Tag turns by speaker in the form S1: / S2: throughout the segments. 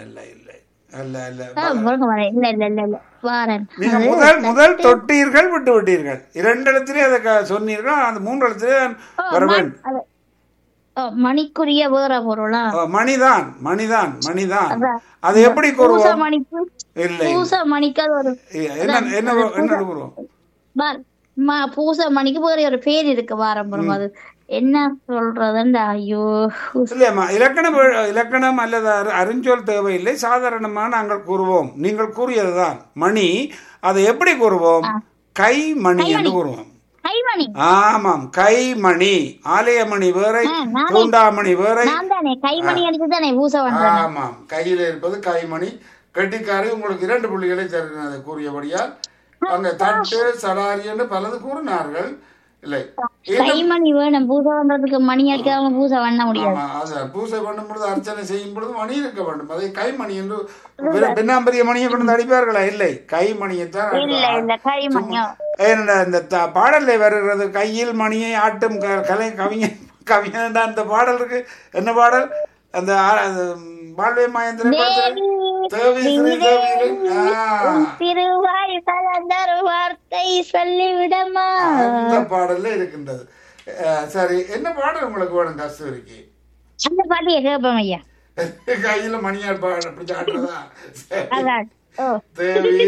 S1: இல்ல இல்ல இல்ல இல்ல
S2: ஆ, முருங்கை மரம் இல்ல இல்ல இல்ல இல்ல வாரன்
S1: நீங்க முதல் முதல் தொட்டீர்கள் விட்டு விட்டீர்கள் இரண்டு இடத்திலே அதை க- சொன்னீர்கள் அந்த மூன்று இடத்திலே வர வேண்டும்
S2: அது ஓ, மணிக்குரிய வேற பொருளா
S1: ஓ, மணிதான் மணிதான் மணிதான்
S2: அதான்.
S1: அது எப்படி
S2: பூச
S1: கூறுவோம்
S2: மணிக்கு
S1: இல்லை
S2: பூச மணிக்கு அது ஒரு
S1: என்ன என்ன என்ன கூறுவோம்
S2: பார், ம- பூச மணிக்கு வேற ஒரு பேர் இருக்கு வாரம்புறம் அது என்ன சொல்றதுண்டா ஐயோ
S1: இல்லையம்மா இலக்கணம் வே- இலக்கணம் அல்லது அரு- அருஞ்சொல் தேவையில்லை சாதாரணமாக நாங்கள் கூறுவோம் நீங்கள் கூறியதுதான் மணி அதை எப்படி கூறுவோம் கை மணி என்று கூறுவோம்
S2: கைமணி
S1: ஆமாம் கைமணி ஆலயமணி வேறை
S2: ஆ, நானே.
S1: தூண்டாமணி வேறை
S2: நான் தானே கைமணி அடிச்சு தானே பூச பண்றேன்
S1: ஆமாம் கையில் இருப்பது கைமணி கெட்டிக்காரி உங்களுக்கு இரண்டு புள்ளிகளை தருகிறேன் அதை கூறியபடியால் அங்க தட்டு சடாரி என்று பலது கூறினார்கள் இல்லை இன்னும்
S2: கைமணி வேணும் பூசை பண்றதுக்கு மணி அடிக்காம பூசை பண்ண முடியாது
S1: ஆமா, அது பூசை பண்ணும் பொழுது அர்ச்சனை செய்யும் பொழுது மணி இருக்க வேண்டும் அதை கைமணி என்று வெறும் பின்னாம்பரிய மணியை கொண்டு வந்து அடிப்பார்களா இல்லை கைமணியைத்தான்
S2: இல்ல
S1: அடிப்பார்கள்.
S2: இல்ல கைமணியோ
S1: ஏனென்றா இந்த த- பாடல்ல வருகிறது கையில் மணியை ஆட்டும் க- கலை கவிஞன் கவிஞன் அந்த பாடல் இருக்கு என்ன பாடல் அந்த ஆ- அது, ம், வாழ்வே மாயந்திரன்
S2: தேவி,
S1: தேவி ஸ்ரீ தேவி
S2: உன் திருவாய் கலந்தரு வார்த்தை சொல்லிவிடமா
S1: அந்த பாடல்ல இருக்கின்றது அஹ், சரி என்ன பாடல் உங்களுக்கு வேணும் கஸ்தூரிக்கு
S2: அந்த பாட்டியை கேட்போம் ஐயா
S1: கையில மணியார் பாடல் அப்படி ஆடுறதா சரி.
S2: அதான் ஓ
S1: தேவி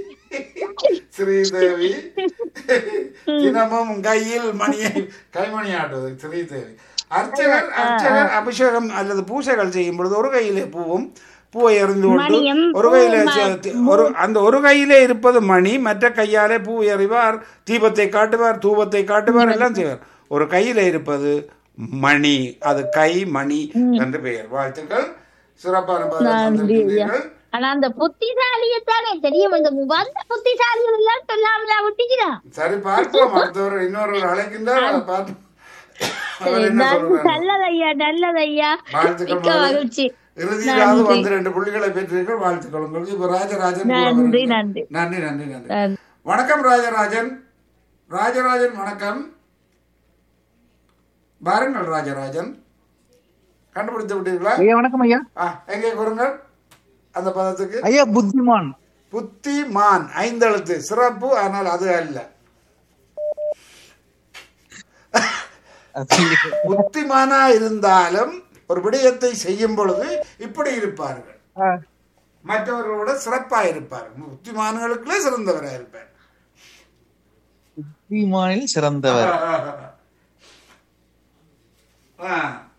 S1: ஸ்ரீதேவி தினமும் கையில் மணியை கைமணி ஆட்டுவது ஸ்ரீதேவி அர்ச்சகர் அர்ச்சகர் அபிஷேகம் அல்லது பூசைகள் செய்யும் பொழுது ஒரு கையிலே பூவும் பூவை எறிந்து கொண்டு
S2: மணியும்
S1: ஒரு கையிலே
S2: பூவும்
S1: சே- ஒரு அந்த ஒரு கையிலே இருப்பது மணி மற்ற கையாலே பூ எறிவார் தீபத்தை காட்டுவார் தூபத்தை காட்டுவார் எல்லாம் செய்வார் ஒரு கையிலே இருப்பது மணி அது கை மணி என்று பெயர் வாழ்த்துக்கள் சிறப்பான பதிலை தந்திருக்கின்றீர்கள்
S2: ஆனா அந்த புத்திசாலியத்தானே தெரியும் இந்த வந்த புத்திசாலிகள் எல்லாம் சொல்லாமல விட்டுக்கிறான்
S1: சரி பார்ப்போம் அடுத்தவர் இன்னொரு அழைக்கின்றார் அதை பார்த்து அவர் என்ன சொல்றாரு
S2: நல்லது ஐயா நல்லது ஐயா
S1: வாழ்த்துக்கள்
S2: மிக்க
S1: முதல்ல.
S2: மகிழ்ச்சி
S1: இறுதியிலாவது வந்து ரெண்டு புள்ளிகளை பெற்றீர்கள் வாழ்த்துக்கள் உங்களுக்கு இப்ப ராஜராஜன் கூட
S2: நன்றி,
S1: வருகிறார்.
S2: நன்றி.
S1: நன்றி நன்றி நன்றி
S2: நன்றி.
S1: வணக்கம் ராஜராஜன் ராஜராஜன் வணக்கம் பாருங்கள் ராஜராஜன் கண்டுபிடித்து விட்டீர்களா
S3: ஐயா வணக்கம் ஐயா
S1: ஆ, எங்கே கூறுங்கள் அந்த பதத்துக்கு
S3: ஐயா புத்திமான்
S1: புத்திமான் ஐந்தெழுத்து சிறப்பு ஆனால் அது அல்ல புத்திமானா இருந்தாலும் ஒரு விடயத்தை செய்யும் பொழுது இப்படி இருப்பார்கள்
S3: ஆ,
S1: மற்றவர்களோட சிறப்பா இருப்பார்கள் புத்திமான்களுக்குள்ளே சிறந்தவரா இருப்பார்
S3: புத்திமானில் சிறந்தவர்
S1: ஆ,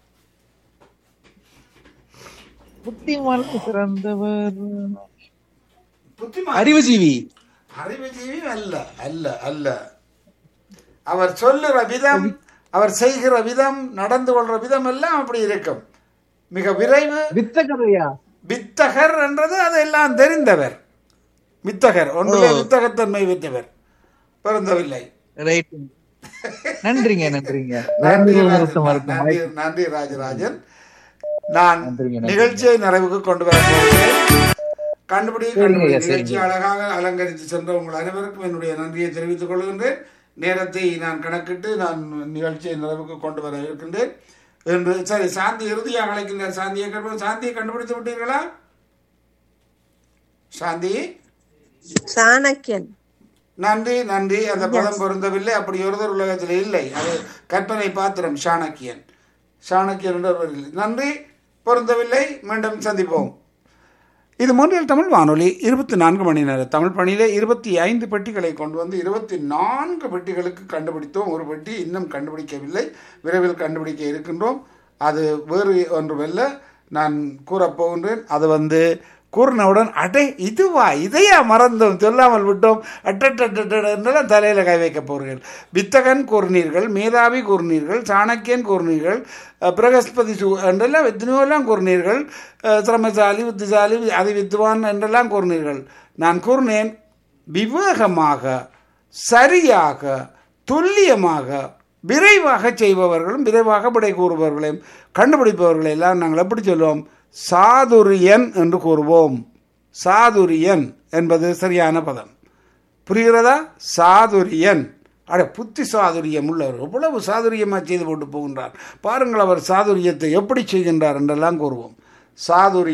S3: புத்திமானில் சிறந்தவர்
S1: புத்திமான்
S3: அறிவுஜீவி
S1: அறிவுஜீவி அல்ல அல்ல அல்ல அவர் சொல்லுற விதம் அவர் செய்கிற விதம் நடந்து கொள்ற விதம் எல்லாம் அப்படி இருக்கும் மிக விரைவு
S3: வித்தகர் ஐயா
S1: வித்தகர் என்றது அதெல்லாம் தெரிந்தவர் வித்தகர் ஒன்றிலே வித்தகத்தன்மை பெற்றவர் பிறந்தவில்லை
S3: ரைட் நன்றிங்க நன்றிங்க
S1: நன்றி
S3: வேறொரு
S1: ராஜ-
S3: வருத்தமா இருக்கும்.
S1: நன்றி நன்றி ராஜராஜன் நான்
S3: நன்றிங்க, நன்றிங்க.
S1: நிகழ்ச்சியை நிறைவுக்கு கொண்டு வர போகிறேன் கண்டுபிடி
S3: சரிங்க
S1: கண்டுபிடி
S3: ஐயா,
S1: நிகழ்ச்சி
S3: சரிங்க.
S1: அழகாக அலங்கரித்து சென்ற உங்கள் அனைவருக்கும் என்னுடைய நன்றியை தெரிவித்துக் கொள்கின்றேன் நேரத்தை நான் கணக்கிட்டு நான் நிகழ்ச்சியை நிறைவுக்கு கொண்டு வர இருக்கின்றேன் என்று சரி சாந்தி இறுதியாக அழைக்கின்றார் சாந்தியை கண்டு சாந்தியை கண்டுபிடித்து விட்டீர்களா சாந்தி
S4: சாணக்கியன்
S1: நன்றி நன்றி அந்த பதம் பொருந்தவில்லை அப்படி ஒருவர் உலகத்தில் இல்லை அது கற்பனை பாத்திரம் சாணக்கியன் சாணக்கியன் என்ற ஒருவர் இல்லை நன்றி பொருந்தவில்லை மீண்டும் சந்திப்போம் இது மூன்றில் தமிழ் வானொலி இருபத்தி நான்கு மணி நேர தமிழ் பணியிலே இருபத்தி ஐந்து பெட்டிகளை கொண்டு வந்து இருபத்தி நான்கு பெட்டிகளுக்கு கண்டுபிடித்தோம் ஒரு பெட்டி இன்னும் கண்டுபிடிக்கவில்லை விரைவில் கண்டுபிடிக்க இருக்கின்றோம் அது வேறு ஒன்றுமல்ல நான் கூறப்போகின்றேன் அது வந்து கூறினவுடன் அடே இதுவா இதையா மறந்தோம் சொல்லாமல் விட்டோம் அட்டெல்லாம் தலையில் கை வைக்க போகிறீர்கள் வித்தகன் கூறினீர்கள் மேதாவி கூறினீர்கள் சாணக்கியன் கூறினீர்கள் அஹ், பிரகஸ்பதி சு என்றெல்லாம் எத்தனையோலாம் கூறினீர்கள் அஹ், சிரமசாலி புத்திசாலி அதி வித்வான் என்றெல்லாம் கூறினீர்கள் நான் கூறினேன் விவேகமாக சரியாக துல்லியமாக விரைவாக செய்பவர்களும் விரைவாக விடை கூறுபவர்களையும் கண்டுபிடிப்பவர்களை எல்லாம் நாங்கள் எப்படி சொல்லுவோம் சாதுரியன் என்று கூறுவோம் சாதுரியன் என்பது சரியான பதம் புரிகிறதா சாதுரியன் அட புத்தி சாதுரியம் உள்ளவர் எவ்வளவு சாதுரியமாக செய்து போட்டு போகின்றார் பாருங்கள் அவர் சாதுரியத்தை எப்படி செய்கின்றார் என்றெல்லாம் கூறுவோம் சாதுரி